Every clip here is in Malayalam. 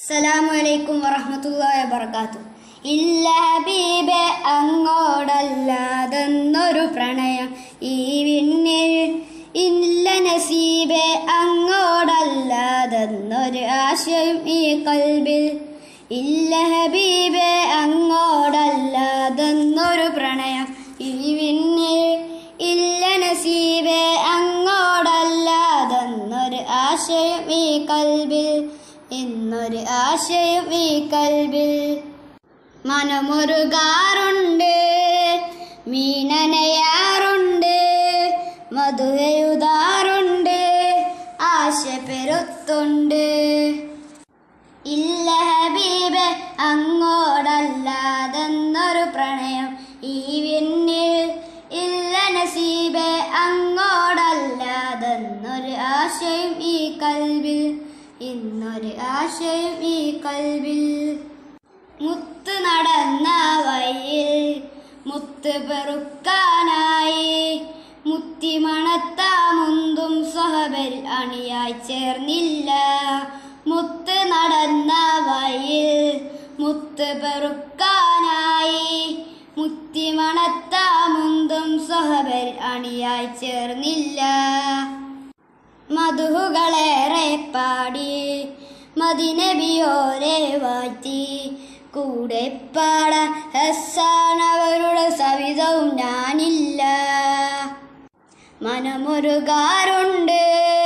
അസ്സലാമു അലൈക്കും വറഹ്മത്തുള്ളാഹി വബറകാത്തു ഇല്ല ഹബീബെ അങ്ങോടല്ലാതെന്നൊരു പ്രണയം ഈ വിണ്ണിൽ ഇല്ല നസീബെ അങ്ങോടല്ലാതെന്നൊരു ആശയം ഈ കൽബിൽ ഇല്ല ഹബീബെ അങ്ങോടല്ലാതെന്നൊരു പ്രണയം ഈ വിണ്ണിൽ ഇല്ല നസീബെ അങ്ങോടല്ലാതെന്നൊരു ആശയം ഈ കൽബിൽ എന്നൊരു ആശയം ഈ കൽബിൽ മനമൊരുകാറുണ്ട് മീനനയാറുണ്ട് മധുരയുതാറുണ്ട് ആശ പെരുത്തുണ്ട് ഇല്ല ഹബീബെ അങ്ങോടല്ലാതെന്നൊരു പ്രണയം ഈ വിണ്ണിൽ ഇല്ല നസീബെ അങ്ങോടല്ലാതെന്നൊരു ആശയം ഈ കൽവിൽ ഇന്നൊരു ആശയം ഈ കൽവിൽ മുത്ത് നടന്ന വഴിയിൽ മുത്ത് പെറുക്കാനായി മുത്തി മണത്ത മുന്തും സഹബൽ അണിയായി ചേർന്നില്ല മുത്ത് നടന്ന വഴിയിൽ മുത്ത് പെറുക്കാനായി മുത്തി മണത്ത മുന്തും സഹബൽ അണിയായി ചേർന്നില്ല മധുകളേറെ പാടി മദിനബിയോരെ വാറ്റി കൂടെ പാടാൻ ഹസ്സാനവരുടെ സവിധവും ഞാനില്ല മനമൊരുകാറുണ്ട്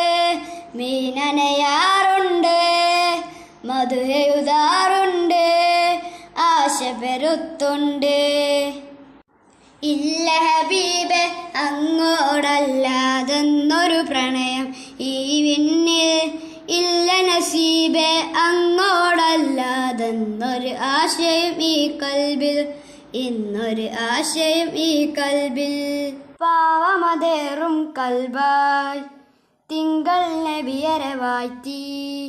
മീനനയാറുണ്ട് മധുരയുതാറുണ്ട് ആശ പെരുത്തുണ്ട് ഇല്ല ഹബീബെ അങ്ങോടല്ലാതെന്നൊരു പ്രണയം ഈ വിണ്ണിൽ ഇല്ല നസീബെ അങ്ങോടല്ലാതെന്നൊരു ആശയം ഈ കൽബിൽ ഇന്നൊരു ആശയം ഈ കൽബിൽ പാവമതേറും കൽബായി തിങ്കൾ നബിയരെ വാഴ്ത്തി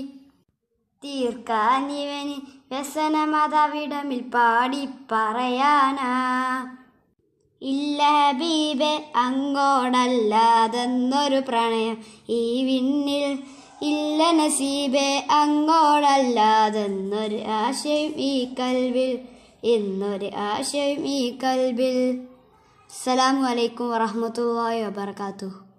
തീർക്കാനിവന് വ്യസനമതവിടമിൽ പാടി പറയാനാ ഇല്ല ഹബീബെ അങ്ങോടല്ലാതെന്നൊരു പ്രണയം ഈ വിണ്ണിൽ ഇല്ല നസീബെ അങ്ങോടല്ലാതെന്നൊരു ആശയം ഈ കൽവിൽ എന്നൊരു ആശയം ഈ കൽവിൽ അസ്സലാമു അലൈക്കും വറഹ്മത്തുള്ളാഹി വബർക്കാത്തു